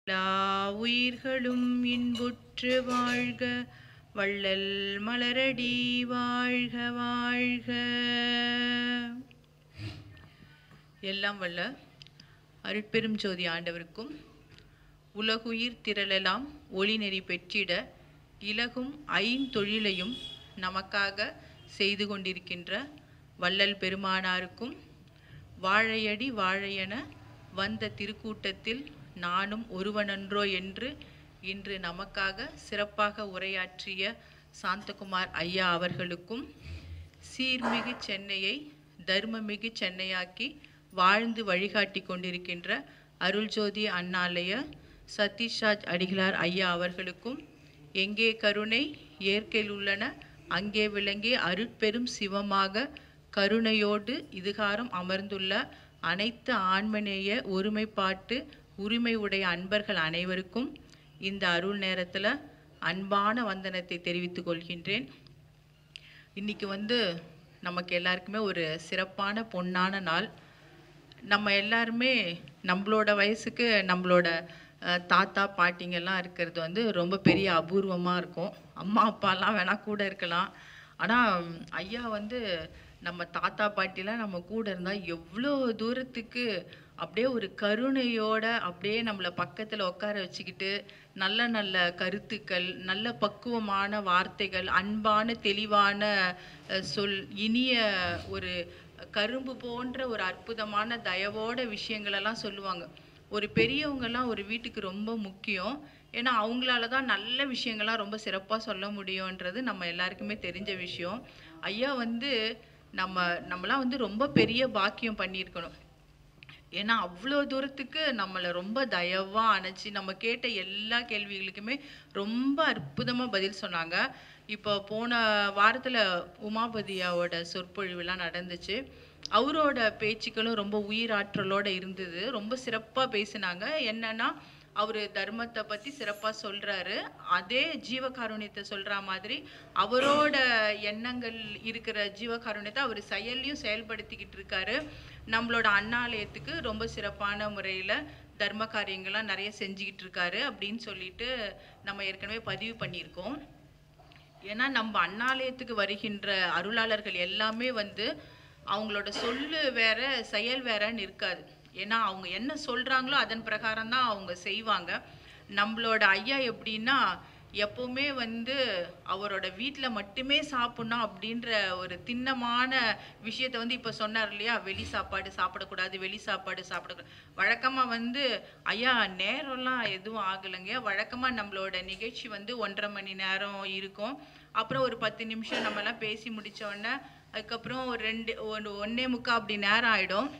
எல்லா உயிர்களும் இன்புற்று வாழ்க வள்ளல் மலரடி வாழ்க வாழ்க எல்லாம் வல்ல அருட்பெரும் ஜோதி ஆண்டவருக்கும் உலகுயிர் திரளலாம் ஒளிநெறி பெற்றிட இலகும் ஐந்தொழிலையும் நமக்காக செய்து கொண்டிருக்கின்ற வள்ளல் பெருமானாருக்கும் வாழையடி வாழையென வந்த திருக்கூட்டத்தில் நானும் ஒருவனன்றோ என்று இன்று நமக்காக சிறப்பாக உரையாற்றிய சாந்தகுமார் ஐயா அவர்களுக்கும் சீர்மிகு சென்னையை தர்மமிகு சென்னையாக்கி வாழ்ந்து வழிகாட்டி கொண்டிருக்கின்ற அருள்ஜோதி அண்ணாலய சதீஷ்ராஜ் அடிகளார் ஐயா அவர்களுக்கும் எங்கே கருணை இயற்கையில் உள்ளன அங்கே விளங்கி அருட்பெரும் சிவமாக கருணையோடு இதுகாரம் அமர்ந்துள்ள அனைத்து ஆன்மநேய ஒருமைப்பாட்டு உரிமை உடைய அன்பர்கள் அனைவருக்கும் இந்த அருள் நேரத்தில் அன்பான வந்தனத்தை தெரிவித்துக் கொள்கின்றேன் இன்னைக்கு வந்து நமக்கு எல்லாருக்குமே ஒரு சிறப்பான பொன்னான நாள் நம்ம எல்லாருமே நம்மளோட வயசுக்கு நம்மளோட அஹ், தாத்தா பாட்டிங்கெல்லாம் இருக்கிறது வந்து ரொம்ப பெரிய அபூர்வமாக இருக்கும் அம்மா அப்பாலாம் வேணா கூட இருக்கலாம் ஆனால் ஐயா வந்து நம்ம தாத்தா பாட்டிலாம் நம்ம கூட இருந்தால் எவ்வளோ தூரத்துக்கு அப்படியே ஒரு கருணையோட அப்படியே நம்மளை பக்கத்தில் உட்கார வச்சுக்கிட்டு நல்ல நல்ல கருத்துக்கள் நல்ல பக்குவமான வார்த்தைகள் அன்பான தெளிவான அஹ், சொல் இனிய ஒரு கரும்பு போன்ற ஒரு அற்புதமான தயவோட விஷயங்களெல்லாம் சொல்லுவாங்க ஒரு பெரியவங்கெல்லாம் ஒரு வீட்டுக்கு ரொம்ப முக்கியம் ஏன்னா அவங்களால தான் நல்ல விஷயங்கள்லாம் ரொம்ப சிறப்பாக சொல்ல முடியுன்றது நம்ம எல்லாருக்குமே தெரிஞ்ச விஷயம் ஐயா வந்து நம்ம நம்மலாம் வந்து ரொம்ப பெரிய பாக்கியம் பண்ணியிருக்கணும் ஏன்னா அவ்வளோ தூரத்துக்கு நம்மளை ரொம்ப தயவா அணைச்சி நம்ம கேட்ட எல்லா கேள்விகளுக்குமே ரொம்ப அற்புதமாக பதில் சொன்னாங்க இப்போ போன வாரத்தில் உமாபதியாவோட சொற்பொழிவுலாம் நடந்துச்சு அவரோட பேச்சுக்களும் ரொம்ப உயிராற்றலோட இருந்தது ரொம்ப சிறப்பாக பேசினாங்க என்னன்னா அவர் தர்மத்தை பற்றி சிறப்பாக சொல்கிறாரு அதே ஜீவகாருண்யத்தை சொல்கிற மாதிரி அவரோட எண்ணங்கள் இருக்கிற ஜீவகாருண்யத்தை அவர் செயல்லையும் செயல்படுத்திக்கிட்டு இருக்காரு நம்மளோட அண்ணாலயத்துக்கு ரொம்ப சிறப்பான முறையில் தர்ம காரியங்கள்லாம் நிறைய செஞ்சுக்கிட்டு இருக்காரு அப்படின்னு சொல்லிட்டு நம்ம ஏற்கனவே பதிவு பண்ணியிருக்கோம் ஏன்னா நம்ம அண்ணாலயத்துக்கு வருகின்ற அருளாளர்கள் எல்லாமே வந்து அவங்களோட சொல்லு வேற செயல் வேறன்னு இருக்காது ஏன்னா அவங்க என்ன சொல்றாங்களோ அதன் பிரகாரம் தான் அவங்க செய்வாங்க நம்மளோட ஐயா எப்படின்னா எப்பவுமே வந்து அவரோட வீட்டில் மட்டுமே சாப்பிடணும் அப்படின்ற ஒரு திண்ணமான விஷயத்த வந்து இப்போ சொன்னார் இல்லையா வெளி சாப்பாடு சாப்பிடக்கூடாது வெளி சாப்பாடு சாப்பிடக்கூடாது வழக்கமாக வந்து ஐயா நேரம்லாம் எதுவும் ஆகலைங்க வழக்கமாக நம்மளோட நிகழ்ச்சி வந்து ஒன்றரை மணி நேரம் இருக்கும் அப்புறம் ஒரு பத்து நிமிஷம் நம்மலாம் பேசி முடிச்ச உடனே அதுக்கப்புறம் ஒரு ரெண்டு ஒரு ஒன்னே முக்கா அப்படி நேரம் ஆயிடும்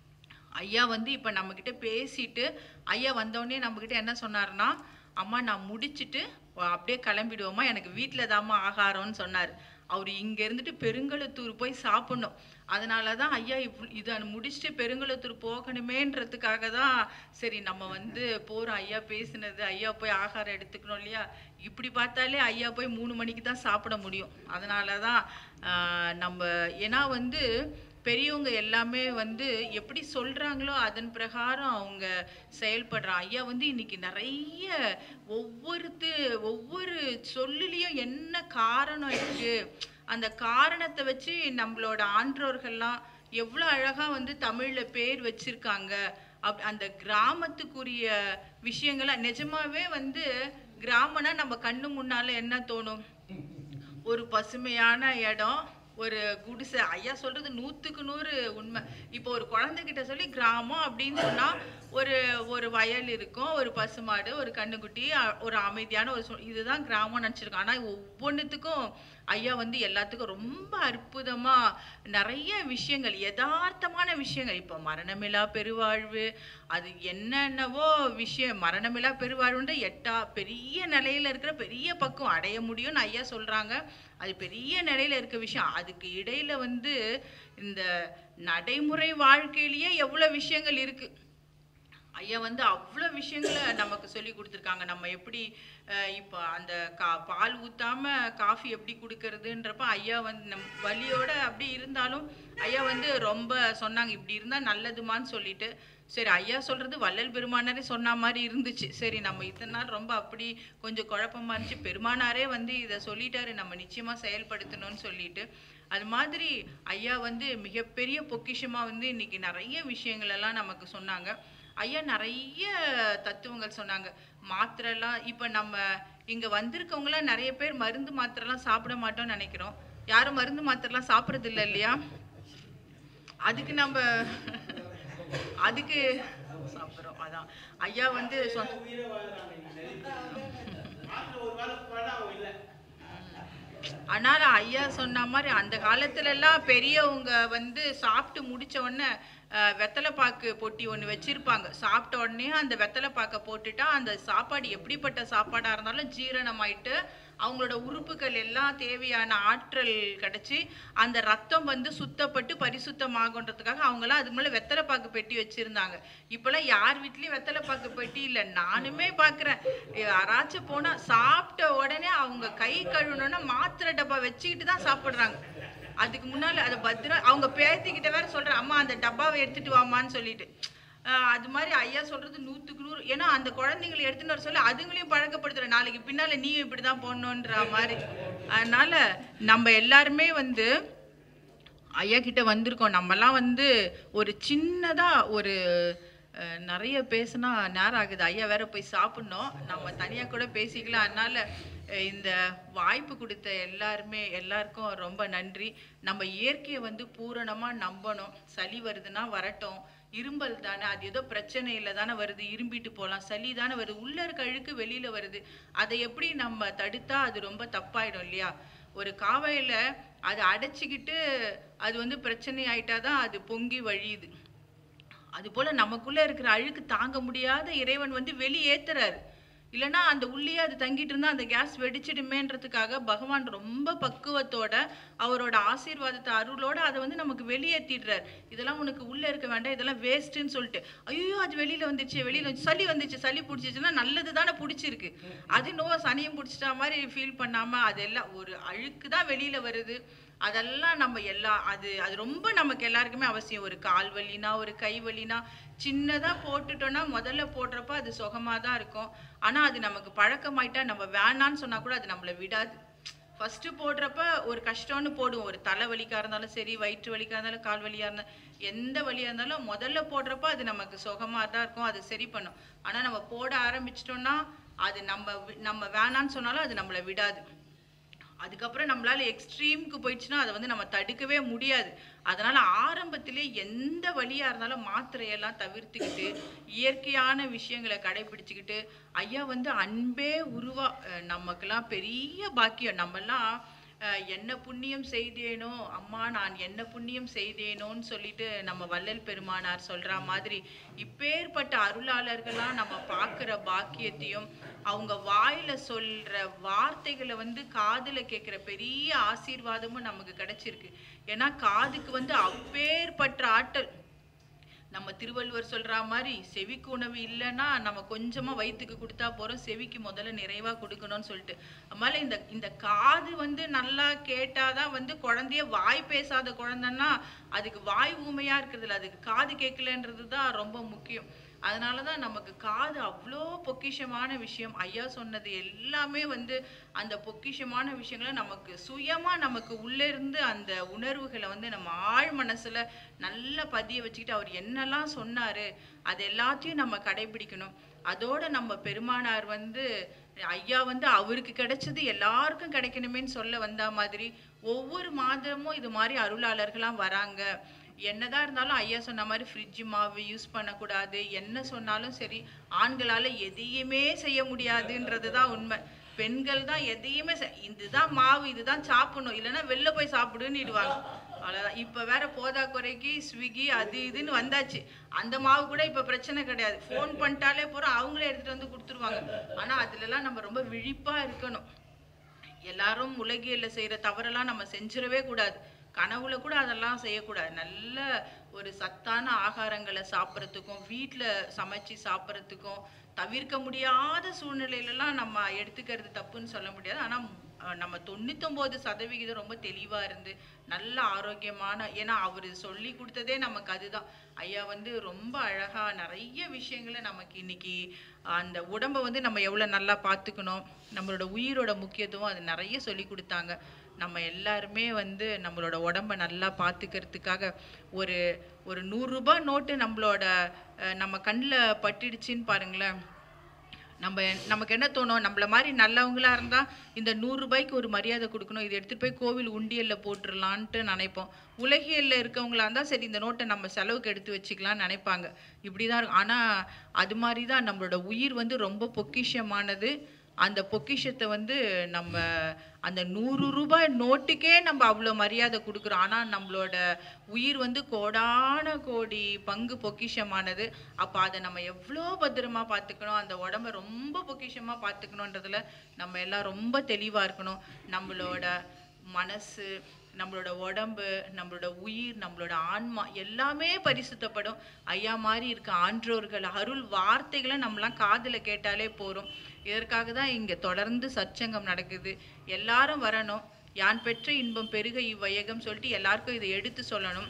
ஐயா வந்து இப்போ நம்மக்கிட்ட பேசிட்டு ஐயா வந்தோடனே நம்மக்கிட்ட என்ன சொன்னாருன்னா அம்மா நான் முடிச்சிட்டு அப்படியே கிளம்பிடுவோமா எனக்கு வீட்டில் தாம்மா ஆகாரம்னு சொன்னார் அவர் இங்கே இருந்துட்டு பெருங்கலத்தூர் போய் சாப்பிடணும் அதனால தான் ஐயா இவ் இதை முடிச்சுட்டு பெருங்கலத்தூர் போகணுமேன்றதுக்காக தான் சரி நம்ம வந்து போகிறோம் ஐயா பேசினது ஐயா போய் ஆகாரம் எடுத்துக்கணும் இல்லையா இப்படி பார்த்தாலே ஐயா போய் மூணு மணிக்கு தான் சாப்பிட முடியும் அதனால தான் ஆஹ், நம்ம ஏன்னா வந்து பெரியவங்க எல்லாமே வந்து எப்படி சொல்றாங்களோ அதன் பிரகாரம் அவங்க செயல்படுறாங்க ஐயா வந்து இன்னைக்கு நிறைய ஒவ்வொருத்து ஒவ்வொரு சொல்லுலயும் என்ன காரணம் இருக்கு அந்த காரணத்தை வச்சு நம்மளோட ஆன்றோர்கள்லாம் எவ்வளோ அழகா வந்து தமிழ்ல பேர் வச்சிருக்காங்க அப் அந்த கிராமத்துக்குரிய விஷயங்களை நிஜமாவே வந்து கிராமம்னா நம்ம கண்ணு முன்னால என்ன தோணும் ஒரு பசுமையான இடம் ஒரு குடிசை ஐயா சொல்றது நூத்துக்கு நூறு உண்மை இப்போ ஒரு குழந்தைகிட்ட சொல்லி கிராமம் அப்படின்னு சொன்னா ஒரு ஒரு வயல் இருக்கும் ஒரு பசுமாடு ஒரு கண்ணுக்குட்டி அ- ஒரு அமைதியான ஒரு சூ- இதுதான் கிராமம் நினச்சிருக்கோம் ஆனா ஒவ்வொன்றுத்துக்கும் ஐயா வந்து எல்லாத்துக்கும் ரொம்ப அற்புதமா நிறைய விஷயங்கள் யதார்த்தமான விஷயங்கள் இப்போ மரணமில்லா பெருவாழ்வு அது என்னென்னவோ விஷயம் மரணமில்லா பெருவாழ்வுன்ற எட்டா பெரிய நிலையில இருக்கிற பெரிய பக்கம் அடைய முடியும்னு ஐயா சொல்றாங்க அது பெரிய நிலையில இருக்க விஷயம் அதுக்கு இடையில வந்து இந்த நடைமுறை வாழ்க்கையிலேயே எவ்வளவு விஷயங்கள் இருக்கு ஐயா வந்து அவ்வளோ விஷயங்களை நமக்கு சொல்லி கொடுத்துருக்காங்க நம்ம எப்படி அஹ், இப்போ அந்த கா பால் ஊத்தாம காஃபி எப்படி கொடுக்கறதுன்றப்ப ஐயா வந்து நம் வலியோட அப்படி இருந்தாலும் ஐயா வந்து ரொம்ப சொன்னாங்க இப்படி இருந்தா நல்லதுமான்னு சொல்லிட்டு சரி ஐயா சொல்றது வள்ளல் பெருமானாரே சொன்ன மாதிரி இருந்துச்சு சரி நம்ம இத்தனை நாள் ரொம்ப அப்படி கொஞ்சம் குழப்பமா இருந்துச்சு பெருமானாரே வந்து இதை சொல்லிட்டாரு நம்ம நிச்சயமா செயல்படுத்தணும்னு சொல்லிட்டு அது மாதிரி ஐயா வந்து மிகப்பெரிய பொக்கிஷமா வந்து இன்னைக்கு நிறைய விஷயங்கள் எல்லாம் நமக்கு சொன்னாங்க ஐயா நிறைய தத்துவங்கள் சொன்னாங்க மாத்திரைலாம் இப்போ நம்ம இங்க வந்திருக்கவங்களாம் நிறைய பேர் மருந்து மாத்திரைலாம் சாப்பிட மாட்டோம்னு நினைக்கிறோம் யாரும் மருந்து மாத்திரைலாம் சாப்பிட்றது இல்லை இல்லையா அதுக்கு நம்ம அதுக்கு சாப்பிட்றோம் அதான் ஐயா வந்து சொ- உயிரை வாழ்றாங்க இன்னைக்கு நிறைய பேர். மாத்திரை ஒரு வேளை போடா அவன் இல்லை ஆனால் ஐயா சொன்ன மாதிரி அந்த காலத்துல எல்லாம் பெரியவங்க வந்து சாப்பிட்டு முடிச்ச உடனே அஹ், வெத்தலை பாக்கு பொட்டி ஒன்று வச்சிருப்பாங்க சாப்பிட்ட உடனே அந்த வெத்தலை பாக்கை போட்டுட்டா அந்த சாப்பாடு எப்படிப்பட்ட சாப்பாடா இருந்தாலும் ஜீரணமாயிட்டு அவங்களோட உறுப்புகள் எல்லாம் தேவையான ஆற்றல் கிடைச்சி அந்த ரத்தம் வந்து சுத்தப்பட்டு பரிசுத்தமாகுன்றதுக்காக அவங்களாம் அதுக்கு மேலே வெத்தலை பாக்கு பெட்டி வச்சிருந்தாங்க இப்பெல்லாம் யார் வீட்லயும் வெத்தலை பாக்கு பெட்டி இல்லை நானுமே பார்க்குறேன் யாராச்சும் போனா சாப்பிட்ட உடனே அவங்க கை கழுவணும்னா மாத்திரை டப்பா வச்சுக்கிட்டு தான் சாப்பிடுறாங்க அதுக்கு முன்னால அதை பத்திரம் அவங்க பேத்திக்கிட்ட வேற சொல்றேன் அம்மா அந்த டப்பாவை எடுத்துட்டு வாமான்னு சொல்லிட்டு ஆஹ் அது மாதிரி ஐயா சொல்றது நூத்துக்கு நூறு ஏன்னா அந்த குழந்தைங்களை எடுத்துன்னு வர சொல்லி அதுங்களையும் பழக்கப்படுத்துற நாளைக்கு பின்னால நீ இப்படிதான் போடணுன்ற மாதிரி அதனால நம்ம எல்லாருமே வந்து ஐயா கிட்ட வந்திருக்கோம் நம்மலாம் வந்து ஒரு சின்னதா ஒரு அஹ், நிறைய பேசுனா நேரம் ஆகுது ஐயா வேற போய் சாப்பிடணும் நம்ம தனியா கூட பேசிக்கலாம் அதனால அஹ், இந்த வாய்ப்பு கொடுத்த எல்லாருமே எல்லாருக்கும் ரொம்ப நன்றி நம்ம இயற்கையை வந்து பூரணமா நம்பணும் சளி வருதுன்னா வரட்டும் இரும்பல் தானே அது ஏதோ பிரச்சனையில தானே வருது இரும்பிட்டு போகலாம் சளி தானே வருது உள்ள இருக்க அழுக்கு வெளியில வருது அதை எப்படி நம்ம தடுத்தா அது ரொம்ப தப்பாயிடும் இல்லையா ஒரு காவையில அதை அடைச்சிக்கிட்டு அது வந்து பிரச்சனை ஆயிட்டாதான் அது பொங்கி வழியுது அது போல நமக்குள்ள இருக்கிற அழுக்கு தாங்க முடியாத இறைவன் வந்து வெளியேத்துறாரு இல்லைன்னா அந்த உள்ளேயே அது தங்கிட்டு இருந்தா அந்த கேஸ் வெடிச்சிடுமேன்றதுக்காக பகவான் ரொம்ப பக்குவத்தோட அவரோட ஆசீர்வாதத்தை அருளோட அதை வந்து நமக்கு வெளியேற்றிடுறாரு இதெல்லாம் உனக்கு உள்ள இருக்க வேண்டாம் இதெல்லாம் வேஸ்ட்டுன்னு சொல்லிட்டு ஐயோ அது வெளியில வந்துச்சு வெளியில வந்து சளி வந்துச்சு சளி பிடிச்சிச்சுன்னா நல்லது தானே பிடிச்சிருக்கு அது நோ சனியும் பிடிச்சிட்டா மாதிரி ஃபீல் பண்ணாம அதெல்லாம் ஒரு அழுக்கு தான் வெளியில வருது அதெல்லாம் நம்ம எல்லா அது அது ரொம்ப நமக்கு எல்லாருக்குமே அவசியம் ஒரு கால் வலினா ஒரு கை வலினா சின்னதா போட்டுட்டோம்னா முதல்ல போடுறப்ப அது சுகமா தான் இருக்கும் ஆனா அது நமக்கு பழக்கமாயிட்டா நம்ம வேணான்னு சொன்னா கூட அது நம்மளை விடாது ஃபர்ஸ்ட் போடுறப்ப ஒரு கஷ்டம்னு போடுவோம் ஒரு தலை வலிக்கா இருந்தாலும் சரி வயிற்று வலிக்கா இருந்தாலும் கால் வலியா இருந்தாலும் எந்த வலியா இருந்தாலும் முதல்ல போடுறப்ப அது நமக்கு சுகமா தான் இருக்கும் அது சரி பண்ணும் ஆனா நம்ம போட ஆரம்பிச்சிட்டோம்னா அது நம்ம வி- நம்ம வேணான்னு சொன்னாலும் அது நம்மளை விடாது அதுக்கப்புறம் நம்மளால எக்ஸ்ட்ரீமுக்கு போயிடுச்சுன்னா அதை வந்து நம்ம தடுக்கவே முடியாது அதனால ஆரம்பத்திலே எந்த வழியா இருந்தாலும் மாத்திரையெல்லாம் தவிர்த்துக்கிட்டு இயற்கையான விஷயங்களை கடைபிடிச்சுக்கிட்டு ஐயா வந்து அன்பே உருவா அஹ் நமக்கெல்லாம் பெரிய பாக்கியம் நம்மெல்லாம் அஹ், என்ன புண்ணியம் செய்தேனோ அம்மா நான் என்ன புண்ணியம் செய்தேனோன்னு சொல்லிட்டு நம்ம வள்ளல் பெருமானார் சொல்ற மாதிரி இப்பேற்பட்ட அருளாளர்கள்லாம் நம்ம பார்க்குற பாக்கியத்தையும் அவங்க வாயில சொல்ற வார்த்தைகளை வந்து காதுல கேட்குற பெரிய ஆசீர்வாதமும் நமக்கு கிடைச்சிருக்கு ஏன்னா காதுக்கு வந்து அப்பேற்பட்ட ஆற்றல் நம்ம திருவள்ளுவர் சொல்ற மாதிரி செவிக்கு உணவு இல்லைன்னா நம்ம கொஞ்சமா வயிற்றுக்கு கொடுத்தா போறோம் செவிக்கு முதல்ல நிறைவா கொடுக்கணும்னு சொல்லிட்டு அதனால இந்த இந்த காது வந்து நல்லா கேட்டாதான் வந்து குழந்தைய வாய் பேசாத குழந்தைன்னா அதுக்கு வாய் ஊமையா இருக்கிறது இல்ல அதுக்கு காது கேட்கலன்றது தான் ரொம்ப முக்கியம் அதனாலதான் நமக்கு காது அவ்வளோ பொக்கிஷமான விஷயம் ஐயா சொன்னது எல்லாமே வந்து அந்த பொக்கிஷமான விஷயங்களை நமக்கு சுயமா நமக்கு உள்ள இருந்து அந்த உணர்வுகளை வந்து நம்ம ஆழ் மனசுல நல்லா பதிய வச்சுக்கிட்டு அவர் என்னெல்லாம் சொன்னாரு அது எல்லாத்தையும் நம்ம கடைபிடிக்கணும் அதோட நம்ம பெருமானார் வந்து ஐயா வந்து அவருக்கு கிடைச்சது எல்லாருக்கும் கிடைக்கணுமேன்னு சொல்ல வந்த மாதிரி ஒவ்வொரு மாதமும் இது மாதிரி அருளாளர்களாம் வராங்க என்னதான் இருந்தாலும் ஐயா சொன்ன மாதிரி ஃப்ரிட்ஜ் மாவு யூஸ் பண்ணக்கூடாது என்ன சொன்னாலும் சரி ஆண்களால எதையுமே செய்ய முடியாதுன்றது தான் உண்மை பெண்கள் தான் எதையுமே செ- இதுதான் மாவு இதுதான் சாப்பிடணும் இல்லைன்னா வெளில போய் சாப்பிடுன்னுடுவாங்க அவ்வளோதான் இப்போ வேற போதா குறைக்கு ஸ்விக்கி அது இதுன்னு வந்தாச்சு அந்த மாவு கூட இப்போ பிரச்சனை கிடையாது ஃபோன் பண்ணிட்டாலே போகிறோம் அவங்களே எடுத்துட்டு வந்து கொடுத்துருவாங்க ஆனா அதுலலாம் நம்ம ரொம்ப விழிப்பா இருக்கணும் எல்லாரும் உலகியல்ல செய்யற தவறெல்லாம் நம்ம செஞ்சிடவே கூடாது கனவுல கூட அதெல்லாம் செய்யக்கூடாது நல்ல ஒரு சத்தான ஆகாரங்களை சாப்பிட்றதுக்கும் வீட்டில் சமைச்சு சாப்பிட்றதுக்கும் தவிர்க்க முடியாத சூழ்நிலையிலலாம் நம்ம எடுத்துக்கிறது தப்புன்னு சொல்ல முடியாது ஆனால் நம்ம தொண்ணூத்தொம்பது சதவிகிதம் ரொம்ப தெளிவாக இருந்து நல்ல ஆரோக்கியமான ஏன்னா அவர் சொல்லி கொடுத்ததே நமக்கு அதுதான் ஐயா வந்து ரொம்ப அழகா நிறைய விஷயங்களை நமக்கு இன்னைக்கு அந்த உடம்பை வந்து நம்ம எவ்வளோ நல்லா பார்த்துக்கணும் நம்மளோட உயிரோட முக்கியத்துவம் அது நிறைய சொல்லி கொடுத்தாங்க நம்ம எல்லாருமே வந்து நம்மளோட உடம்ப நல்லா பார்த்துக்கிறதுக்காக ஒரு ஒரு நூறுரூபா நோட்டு நம்மளோட அஹ், நம்ம கண்ணில் பட்டுடுச்சின்னு பாருங்களேன் நம்ம நமக்கு என்ன தோணும் நம்மள மாதிரி நல்லவங்களா இருந்தா இந்த நூறு ரூபாய்க்கு ஒரு மரியாதை கொடுக்கணும் இதை எடுத்துட்டு போய் கோவில் உண்டியல்ல போட்டுடலான்ட்டு நினைப்போம் உலகியல்ல இருக்கவங்களா இருந்தா சரி இந்த நோட்டை நம்ம செலவுக்கு எடுத்து வச்சுக்கலாம்னு நினைப்பாங்க இப்படிதான் இருக்கும் ஆனா அது மாதிரி தான் நம்மளோட உயிர் வந்து ரொம்ப பொக்கிஷமானது அந்த பொக்கிஷத்தை வந்து நம்ம அந்த நூறு ரூபாய் நோட்டுக்கே நம்ம அவ்வளோ மரியாதை கொடுக்குறோம் ஆனால் நம்மளோட உயிர் வந்து கோடான கோடி பங்கு பொக்கிஷமானது அப்போ அதை நம்ம எவ்வளோ பத்திரமா பார்த்துக்கணும் அந்த உடம்ப ரொம்ப பொக்கிஷமா பார்த்துக்கணுன்றதுல நம்ம எல்லாம் ரொம்ப தெளிவாக இருக்கணும் நம்மளோட மனசு நம்மளோட உடம்பு நம்மளோட உயிர் நம்மளோட ஆன்மா எல்லாமே பரிசுத்தப்படும் ஐயா மாதிரி இருக்க ஆன்றோர்கள் அருள் வார்த்தைகளை நம்மலாம் காதுல கேட்டாலே போறோம் இதற்காக தான் இங்க தொடர்ந்து சச்சங்கம் நடக்குது எல்லாரும் வரணும் யான் பெற்ற இன்பம் பெருக இவ்வையகம் சொல்லிட்டு எல்லாருக்கும் இதை எடுத்து சொல்லணும்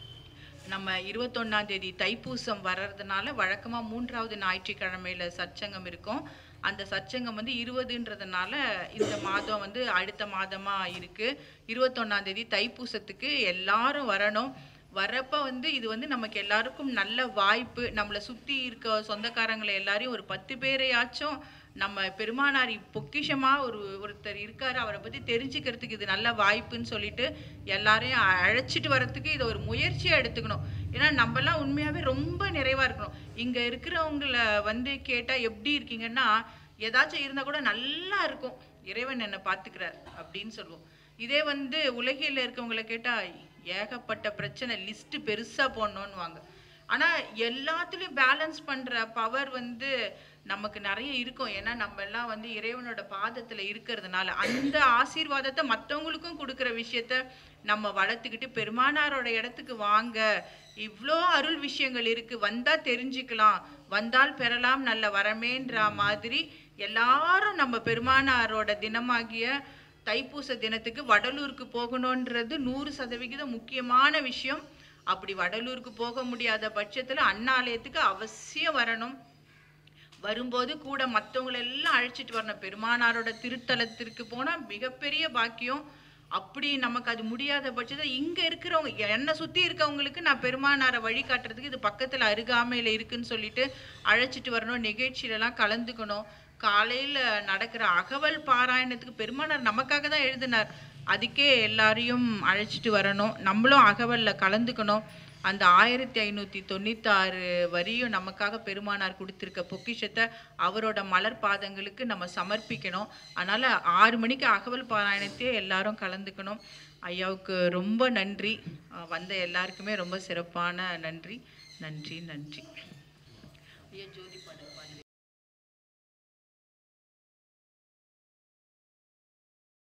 நம்ம இருபத்தொன்னாம் தேதி தைப்பூசம் வர்றதுனால வழக்கமா மூன்றாவது ஞாயிற்றுக்கிழமையில சச்சங்கம் இருக்கும் அந்த சச்சங்கம் வந்து இருபதுன்றதுனால இந்த மாதம் வந்து அடுத்த மாதமா இருக்கு இருபத்தொன்னாம் தேதி தைப்பூசத்துக்கு எல்லாரும் வரணும் வரப்ப வந்து இது வந்து நமக்கு எல்லாருக்கும் நல்ல வாய்ப்பு நம்மளை சுத்தி இருக்க சொந்தக்காரங்களை எல்லாரையும் ஒரு பத்து பேரையாச்சும் நம்ம பெருமானார் பொக்கிஷமா ஒரு ஒருத்தர் இருக்காரு அவரை பத்தி தெரிஞ்சுக்கிறதுக்கு இது நல்ல வாய்ப்புன்னு சொல்லிட்டு எல்லாரையும் அ- அழைச்சிட்டு வர்றதுக்கு இதை ஒரு முயற்சியா எடுத்துக்கணும் ஏன்னா நம்ம எல்லாம் உண்மையாவே ரொம்ப நிறைவா இருக்கணும் இங்க இருக்கிறவங்கள வந்து கேட்டா எப்படி இருக்கீங்கன்னா ஏதாச்சும் இருந்தா கூட நல்லா இருக்கும் இறைவன் என்னை பாத்துக்கிறார் அப்படின்னு சொல்லுவோம் இதே வந்து உலகில இருக்கவங்கள கேட்டா ஏகப்பட்ட பிரச்சனை லிஸ்ட் பெருசா போடணும்னுவாங்க ஆனா எல்லாத்துலயும் பேலன்ஸ் பண்ற பவர் வந்து நமக்கு நிறைய இருக்கும் ஏன்னா நம்ம எல்லாம் வந்து இறைவனோட பாதத்துல இருக்கிறதுனால அந்த ஆசீர்வாதத்தை மத்தவங்களுக்கும் கொடுக்கிற விஷயத்த நம்ம வளர்த்துக்கிட்டு பெருமானாரோட இடத்துக்கு வாங்க இவ்ளோ அருள் விஷயங்கள் இருக்கு வந்தா தெரிஞ்சுக்கலாம் வந்தால் பெறலாம் நல்ல வரமேன்ற மாதிரி எல்லாரும் நம்ம பெருமானாரோட தினமாகிய தைப்பூச தினத்துக்கு வடலூருக்கு போகணுன்றது நூறு சதவிகிதம் முக்கியமான விஷயம் அப்படி வடலூருக்கு போக முடியாத பட்சத்துல அண்ணாலயத்துக்கு அவசியம் வரணும் வரும்போது கூட மத்தவங்கள எல்லாம் அழைச்சிட்டு வரணும் பெருமானாரோட திருத்தலத்திற்கு போனா மிகப்பெரிய பாக்கியம் அப்படி நமக்கு அது முடியாத பட்சத்தில் இங்க இருக்கிறவங்க என்னை சுத்தி இருக்கவங்களுக்கு நான் பெருமானாரை வழி காட்டுறதுக்கு இது பக்கத்துல அருகாமையில இருக்குன்னு சொல்லிட்டு அழைச்சிட்டு வரணும் நிகழ்ச்சியில எல்லாம் கலந்துக்கணும் காலையில நடக்கிற அகவல் பாராயணத்துக்கு பெருமானார் நமக்காக தான் எழுதினார் அதுக்கே எல்லாரையும் அழைச்சிட்டு வரணும் நம்மளும் அகவல்ல கலந்துக்கணும் அந்த ஆயிரத்தி ஐநூத்தி தொண்ணூத்தாறு வரியும் நமக்காக பெருமானார் கொடுத்திருக்க பொக்கிஷத்தை அவரோட மலர் பாதங்களுக்கு நம்ம சமர்ப்பிக்கணும் அதனால ஆறு மணிக்கு அகவல் பாராயணத்தையே எல்லாரும் கலந்துக்கணும் ஐயாவுக்கு ரொம்ப நன்றி அஹ் வந்த எல்லாருக்குமே ரொம்ப சிறப்பான நன்றி நன்றி நன்றி ஐயா ஜோதி பாடல் பாடுங்க